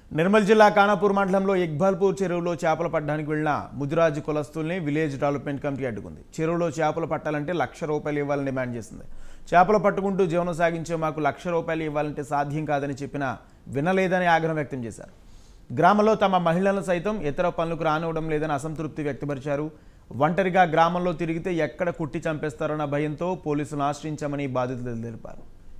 నిర్మల్ జిల్లా ఖానాపూర్ మండలంలో ఇక్బాల్పూర్ చెరువులో చేపలు పట్టడానికి వెళ్లిన ముదిరాజు కులస్తుల్ని విలేజ్ డెవలప్మెంట్ కమిటీ అడ్డుకుంది చెరువులో చేపలు పట్టాలంటే లక్ష రూపాయలు ఇవ్వాలని డిమాండ్ చేసింది చేపలు పట్టుకుంటూ జీవనం సాగించే మాకు లక్ష రూపాయలు ఇవ్వాలంటే సాధ్యం కాదని చెప్పినా వినలేదని ఆగ్రహం వ్యక్తం చేశారు గ్రామంలో తమ మహిళలను సైతం ఇతర పనులకు రానివ్వడం లేదని అసంతృప్తి వ్యక్తపరిచారు ఒంటరిగా గ్రామంలో తిరిగితే ఎక్కడ కుట్టి చంపేస్తారన్న భయంతో పోలీసులను ఆశ్రయించామని బాధితులు తెలిపారు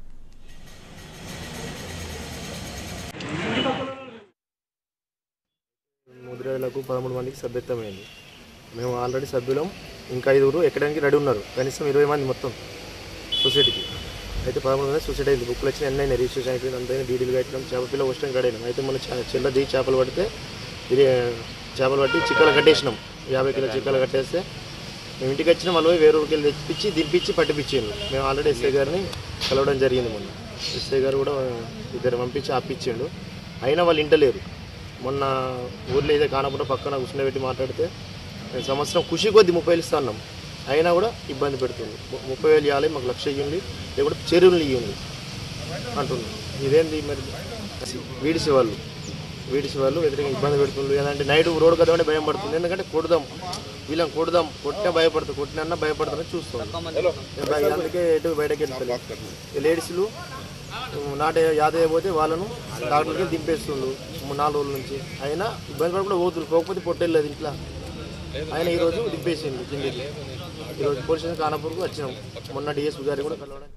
ముద్రలకు పదమూడు మందికి సభ్యత్వమైంది మేము ఆల్రెడీ సభ్యులం ఇంకా ఐదుగురు ఎక్కడానికి రెడీ ఉన్నారు కనీసం ఇరవై మంది మొత్తం సొసైటీకి అయితే పదమూడు మంది సొసైటీ అయింది బుక్లు వచ్చిన అన్నీ అయినాయి రిజిస్ట్రేషన్ అయిపోయింది అంతా డీడీలు కట్టడం చేప పిల్ల వచ్చడానికి రెడీ అయినాం అయితే మన చెల్ల దిగి చేపలు పడితే ఇది చేపలు పట్టి చిక్కలు కట్టేసినాం యాభై కిలో చిక్కలు కట్టేస్తే మేము ఇంటికి వచ్చిన వాళ్ళు పోయి వేరే ఊరికి వెళ్ళి తెచ్చిపించి దింపించి పట్టిపించిండు మేము ఆల్రెడీ ఎస్ఐ గారిని కలవడం జరిగింది మొన్న ఎస్ఐ గారు కూడా ఇద్దరు పంపించి ఆపిచ్చిండు అయినా వాళ్ళు ఇంటలేరు మొన్న ఊర్లో ఏదో కానప్పుడు పక్కన కూర్చుని మాట్లాడితే "నేను సంవత్సరం ఖుషి కొద్ది ముప్పై వేలు ఇస్తా అన్నాం అయినా కూడా ఇబ్బంది పెడుతుంది ము- ముప్పై వేలు ఇవ్వాలి మాకు లక్ష ఇవ్వండి లేకపోతే చెరువులు ఇవ్వండి అంటున్నాం ఇదేంటి మరి వీడిసి వాళ్ళు వీడిసి వాళ్ళు వ్యతిరేకంగా ఇబ్బంది పెడుతుంది ఏదంటే నైట్ రోడ్డు కదమంటే భయం పడుతుంది ఎందుకంటే కొడదాం వీళ్ళని కొడదాం కొట్టినా భయపడుతుంది కొట్టినా భయపడుతుందని చూస్తాం అందుకే ఎటు బయటకి వెళ్తారు లేడీస్లు నాటే యాదయ్య పోతే వాళ్ళను డాక్టర్కి దింపేస్తుండు మూడు నాలుగు రోజుల నుంచి అయినా ఇబ్బంది పడకుండా పోతున్నారు పోకపోతే పొట్టెళ్ళలేదు ఇంట్లో ఆయన ఈరోజు దింపేసిండు కిందికి ఈరోజు పోలీస్ స్టేషన్ కానపూర్కు వచ్చినాం మొన్న డిఎస్పీ గారికి కూడా కలవడం